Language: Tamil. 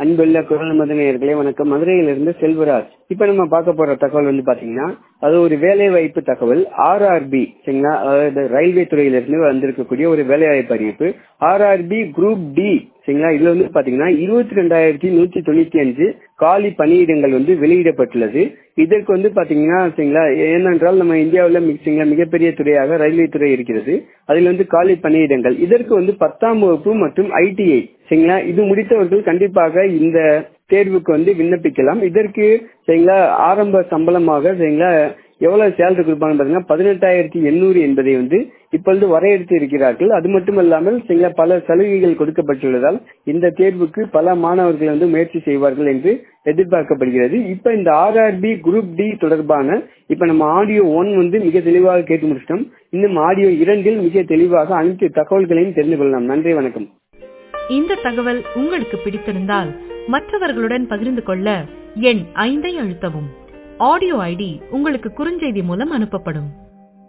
அன்புள்ள குரல் மதுரையர்களே வணக்கம் மதுரையிலிருந்து செல்வராஜ் இப்ப நம்ம பார்க்க போற தகவல் வந்து பாத்தீங்கன்னா அது ஒரு வேலை வாய்ப்பு தகவல் ஆர்ஆர்பி சரிங்களா அதாவது ரயில்வே துறையிலிருந்து வந்திருக்கக்கூடிய ஒரு வேலை வாய்ப்பு அறிவிப்பு ஆர்ஆர்பி குரூப் டி சரிங்களா இதுல வந்து பாத்தீங்கன்னா இருபத்தி ரெண்டாயிரத்தி நூத்தி தொண்ணூத்தி அஞ்சு காலி பணியிடங்கள் வந்து வெளியிடப்பட்டுள்ளது இதற்கு வந்து பாத்தீங்கன்னா சரிங்களா ஏனென்றால் நம்ம இந்தியாவில் சரிங்களா மிகப்பெரிய துறையாக ரயில்வே துறை இருக்கிறது அதில் வந்து காலி பணியிடங்கள் இதற்கு வந்து பத்தாம் வகுப்பு மற்றும் ஐடிஐ சரிங்களா இது முடித்தவர்கள் கண்டிப்பாக இந்த தேர்வுக்கு வந்து விண்ணப்பிக்கலாம் இதற்கு சரிங்களா ஆரம்ப சம்பளமாக சரிங்களா எவ்வளவு சேலரி கொடுப்பாங்க பாத்தீங்கன்னா பதினெட்டாயிரத்தி எண்ணூறு என்பதை வந்து இப்பொழுது வரையறுத்து இருக்கிறார்கள் அது மட்டுமல்லாமல் சில பல சலுகைகள் கொடுக்கப்பட்டுள்ளதால் இந்த தேர்வுக்கு பல மாணவர்கள் வந்து முயற்சி செய்வார்கள் என்று எதிர்பார்க்கப்படுகிறது இப்ப இந்த ஆர்ஆர்பி குரூப் டி தொடர்பான இப்ப நம்ம ஆடியோ ஒன் வந்து மிக தெளிவாக கேட்டு முடிச்சிட்டோம் இன்னும் ஆடியோ இரண்டில் மிக தெளிவாக அனைத்து தகவல்களையும் தெரிந்து கொள்ளலாம் நன்றி வணக்கம் இந்த தகவல் உங்களுக்கு பிடித்திருந்தால் மற்றவர்களுடன் பகிர்ந்து கொள்ள எண் ஐந்தை அழுத்தவும் ஆடியோ ஐடி உங்களுக்கு குறுஞ்செய்தி மூலம் அனுப்பப்படும்